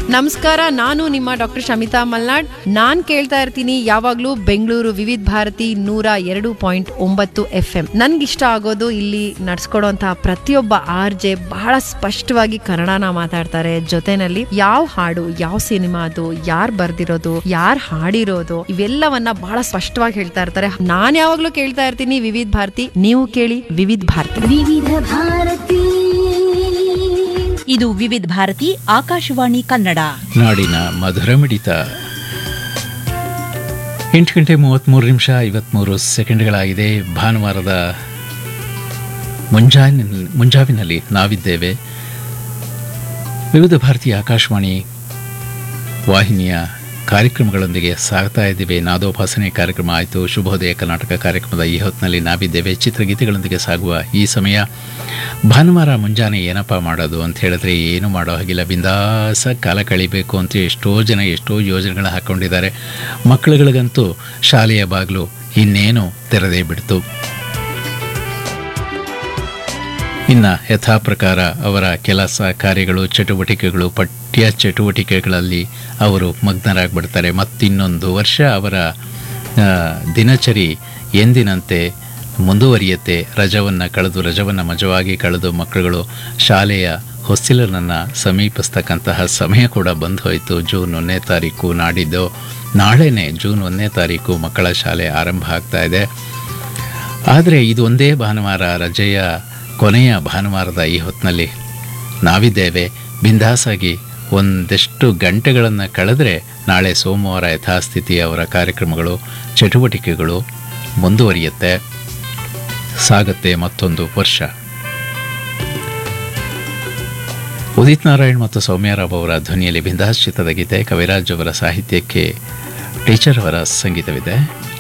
ನಮಸ್ಕಾರ ನಾನು ನಿಮ್ಮ ಡಾಕ್ಟರ್ ಶಮಿತಾ ಮಲ್ನಾಡ್ ನಾನ್ ಕೇಳ್ತಾ ಇರ್ತೀನಿ ಯಾವಾಗ್ಲೂ ಬೆಂಗಳೂರು ವಿವಿಧ ಭಾರತಿ ನೂರ ಎರಡು ಪಾಯಿಂಟ್ ಒಂಬತ್ತು ಎಫ್ ಎಂ ನನ್ಗಿಷ್ಟ ಆಗೋದು ಇಲ್ಲಿ ನಡ್ಸ್ಕೊಡೋಂತಹ ಪ್ರತಿಯೊಬ್ಬ ಆರ್ ಜೆ ಬಹಳ ಸ್ಪಷ್ಟವಾಗಿ ಕನ್ನಡನ ಮಾತಾಡ್ತಾರೆ ಜೊತೆನಲ್ಲಿ ಯಾವ ಹಾಡು ಯಾವ ಸಿನಿಮಾ ಅದು ಯಾರ್ ಬರ್ದಿರೋದು ಯಾರ್ ಹಾಡಿರೋದು ಇವೆಲ್ಲವನ್ನ ಬಹಳ ಸ್ಪಷ್ಟವಾಗಿ ಹೇಳ್ತಾ ಇರ್ತಾರೆ ನಾನ್ ಯಾವಾಗ್ಲೂ ಕೇಳ್ತಾ ಇರ್ತೀನಿ ವಿವಿಧ ಭಾರತಿ ನೀವು ಕೇಳಿ ವಿವಿಧ ಭಾರತಿ ವಿವಿಧ ಭಾರತಿ ಇದು ವಿವಿಧ ಭಾರತಿ ಆಕಾಶವಾಣಿ ಕನ್ನಡ ನಾಡಿನ ಮಧುರ ಮಿಡಿತ ಎಂಟು ಗಂಟೆ ಮೂವತ್ತ್ಮೂರು ನಿಮಿಷ ಐವತ್ತ್ಮೂರು ಸೆಕೆಂಡ್ಗಳಾಗಿದೆ ಭಾನುವಾರದ ಮುಂಜಾನೆ ಮುಂಜಾವಿನಲ್ಲಿ ನಾವಿದ್ದೇವೆ ವಿವಿಧ ಭಾರತೀಯ ಆಕಾಶವಾಣಿ ವಾಹಿನಿಯ ಕಾರ್ಯಕ್ರಮಗಳೊಂದಿಗೆ ಸಾಗ್ತಾ ಇದ್ದೇವೆ ನಾದೋಪಾಸನೆ ಕಾರ್ಯಕ್ರಮ ಆಯಿತು ಶುಭೋದಯ ಕರ್ನಾಟಕ ಕಾರ್ಯಕ್ರಮದ ಈ ಹೊತ್ತಿನಲ್ಲಿ ನಾವಿದ್ದೇವೆ ಚಿತ್ರಗೀತೆಗಳೊಂದಿಗೆ ಸಾಗುವ ಈ ಸಮಯ ಭಾನುವಾರ ಮುಂಜಾನೆ ಏನಪ್ಪ ಮಾಡೋದು ಅಂತ ಹೇಳಿದ್ರೆ ಏನು ಮಾಡೋ ಹಾಗಿಲ್ಲ ಬಿಂದಾಸ ಕಾಲ ಕಳಿಬೇಕು ಅಂತ ಎಷ್ಟೋ ಜನ ಎಷ್ಟೋ ಯೋಜನೆಗಳು ಹಾಕ್ಕೊಂಡಿದ್ದಾರೆ ಮಕ್ಕಳುಗಳಿಗಂತೂ ಶಾಲೆಯ ಬಾಗಿಲು ಇನ್ನೇನು ತೆರೆದೇ ಬಿಡ್ತು ಇನ್ನು ಯಥಾ ಪ್ರಕಾರ ಅವರ ಕೆಲಸ ಕಾರ್ಯಗಳು ಚಟುವಟಿಕೆಗಳು ಪಠ್ಯ ಚಟುವಟಿಕೆಗಳಲ್ಲಿ ಅವರು ಮಗ್ನರಾಗ್ಬಿಡ್ತಾರೆ ಮತ್ತಿನ್ನೊಂದು ವರ್ಷ ಅವರ ಆ, ದಿನಚರಿ ಎಂದಿನಂತೆ ಮುಂದುವರಿಯುತ್ತೆ ರಜವನ್ನು ಕಳೆದು ರಜವನ್ನು ಮಜವಾಗಿ ಕಳೆದು ಮಕ್ಕಳುಗಳು ಶಾಲೆಯ ಹೊಸ್ತಿಲನ್ನು ಸಮೀಪಿಸ್ತಕ್ಕಂತಹ ಸಮಯ ಕೂಡ ಬಂದು ಹೋಯಿತು ಜೂನ್ ಒಂದನೇ ತಾರೀಕು ನಾಡಿದ್ದು ನಾಳೆನೇ ಜೂನ್ ಒಂದನೇ ತಾರೀಕು ಮಕ್ಕಳ ಶಾಲೆ ಆರಂಭ ಆಗ್ತಾ ಇದೆ ಆದರೆ ಇದು ಒಂದೇ ಭಾನುವಾರ ರಜೆಯ ಕೊನೆಯ ಭಾನುವಾರದ ಈ ಹೊತ್ತಿನಲ್ಲಿ ನಾವಿದ್ದೇವೆ ಬಿಂದಾಸಾಗಿ ಒಂದಷ್ಟು ಗಂಟೆಗಳನ್ನು ಕಳೆದರೆ ನಾಳೆ ಸೋಮವಾರ ಯಥಾಸ್ಥಿತಿ ಅವರ ಕಾರ್ಯಕ್ರಮಗಳು ಚಟುವಟಿಕೆಗಳು ಮುಂದುವರಿಯುತ್ತೆ ಸಾಗತ್ತೆ ಮತ್ತೊಂದು ವರ್ಷ ಉದಿತ್ ನಾರಾಯಣ್ ಮತ್ತು ಸೌಮ್ಯರಾವ್ ಅವರ ಧ್ವನಿಯಲ್ಲಿ ಬಿಂದಾಸ್ ಚಿತ್ರದ ಗೀತೆ ಕವಿರಾಜ್ ಅವರ ಸಾಹಿತ್ಯಕ್ಕೆ ಟೀಚರ್ ಅವರ ಸಂಗೀತವಿದೆ